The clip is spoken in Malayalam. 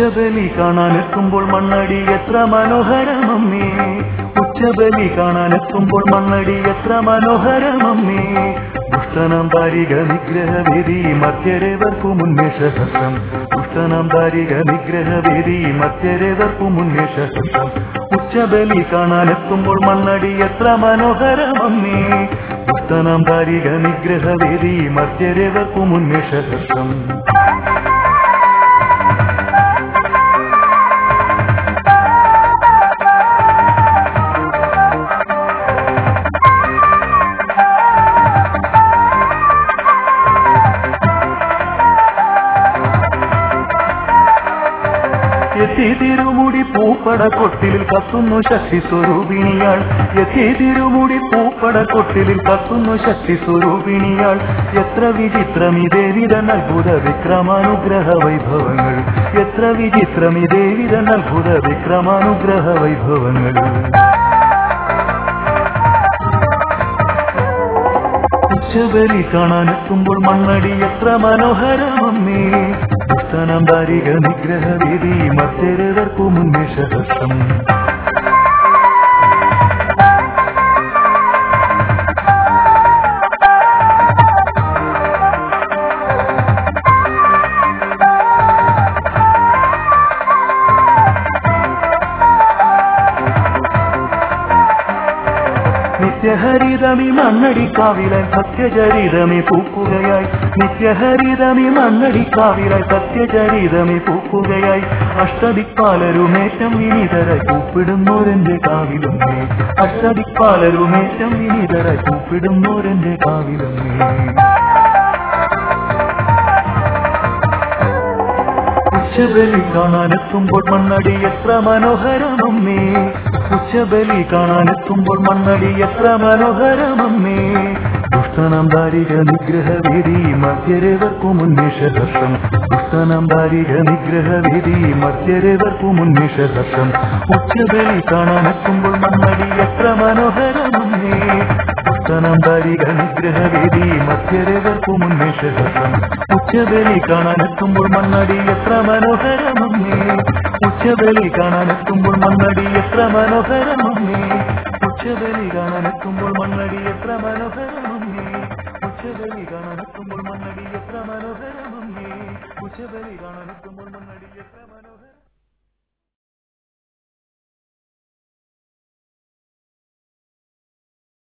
ഉച്ചബലി കാണാനെത്തുമ്പോൾ മണ്ണടി എത്ര മനോഹരമമ്മേ ഉച്ചബലി കാണാനെത്തുമ്പോൾ മണ്ണടി എത്ര മനോഹരമമ്മേ ദുഷ്ടനാം താരിക നിഗ്രഹവേദി മധ്യരേവർക്കു മുന്നേഷഹസ്രം ദുഷ്ടനാം താരിക നിഗ്രഹവേദി മധ്യരേവർക്കു മുന്നേഷഹസ്രം ഉച്ചബലി കാണാനെത്തുമ്പോൾ മണ്ണടി എത്ര മനോഹരമമ്മേ ദുഷ്ടനാം താരിക നിഗ്രഹവേദി മധ്യരേവർക്കു മുന്നേഷഹസ്രം എത്തി തിരുമുടി പൂപ്പട കൊട്ടിലിൽ കത്തുന്നു ശക്തി സ്വരൂപിണിയാൾ എത്തി തിരുമുടി പൂപ്പട കൊട്ടിലിൽ കത്തുന്നു ശക്തി സ്വരൂപിണിയാൾ എത്ര വിചിത്രം ഈ ദേവിതൻ അത്ഭുത വിക്രമാനുഗ്രഹ വൈഭവങ്ങൾ എത്ര വിചിത്രം ഈ ദേവിതൻ അത്ഭുത വിക്രമാനുഗ്രഹ വൈഭവങ്ങൾ ഉച്ചബലി കാണാനെത്തുമ്പോൾ മണ്ണടി എത്ര മനോഹരമമ്മേ ദുഷ്ടനാം ദാരിക നിഗ്രഹവേദി മറ്റേവർക്കു മുന്നേഷഹസ്രം നിത്യഹരിതമി മണ്ണടിക്കാവിലായി സത്യചരിതമി പൂക്കുകയായി നിത്യഹരിതമി മണ്ണടിക്കാവിലായി സത്യചരിതമി പൂക്കുകയായി അഷ്ടദിക്പാലരുമേറ്റം വിനീതര കൂപ്പിടുന്നോരെന്റെ കാവിലൊന്നേ അഷ്ടദിക്പാലരുമേറ്റം വിനീതര കൂപ്പിടുന്നോരെന്റെ കാവിലൊന്നേ ഉച്ചബലി കാണാനെത്തുമ്പോൾ മണ്ണടി എത്ര മനോഹരമമ്മേ ഉച്ചബലി കാണാനെത്തുമ്പോൾ മണ്ണടി എത്ര മനോഹരമമ്മേ ദുഷ്ടനാം ദാരിക നിഗ്രഹവേദി മധ്യരേവർക്കു മുന്നേഷഹർഷം ദുഷ്ടനാം ദാരിക നിഗ്രഹവേദി മധ്യരേവർക്കു മുന്നേഷഹർഷം ഉച്ചബലി കാണാനെത്തുമ്പോൾ മണ്ണടി എത്ര മനോഹരമമ്മേ ദുഷ്ടനാം ദാരിക നിഗ്രഹവേദി മധ്യരേവർക്കു മുന്നേഷഹർഷം ഉച്ചബലി കാണാനെത്തുമ്പോൾ മണ്ണടി എത്ര മനോഹരമമ്മേ ഉച്ചബലി കാണാനെത്തുമ്പോൾ മണ്ണടി എത്ര മനോഹരമമ്മേ ഉച്ചബലി കാണാനെത്തുമ്പോൾ മണ്ണടി എത്ര മനോഹരമമ്മേ ഉച്ചബലി കാണാനെത്തുമ്പോൾ മണ്ണടി എത്ര മനോഹരമമ്മേ ഉച്ചബലി കാണാനെത്തുമ്പോൾ മണ്ണടി എത്ര മനോഹരം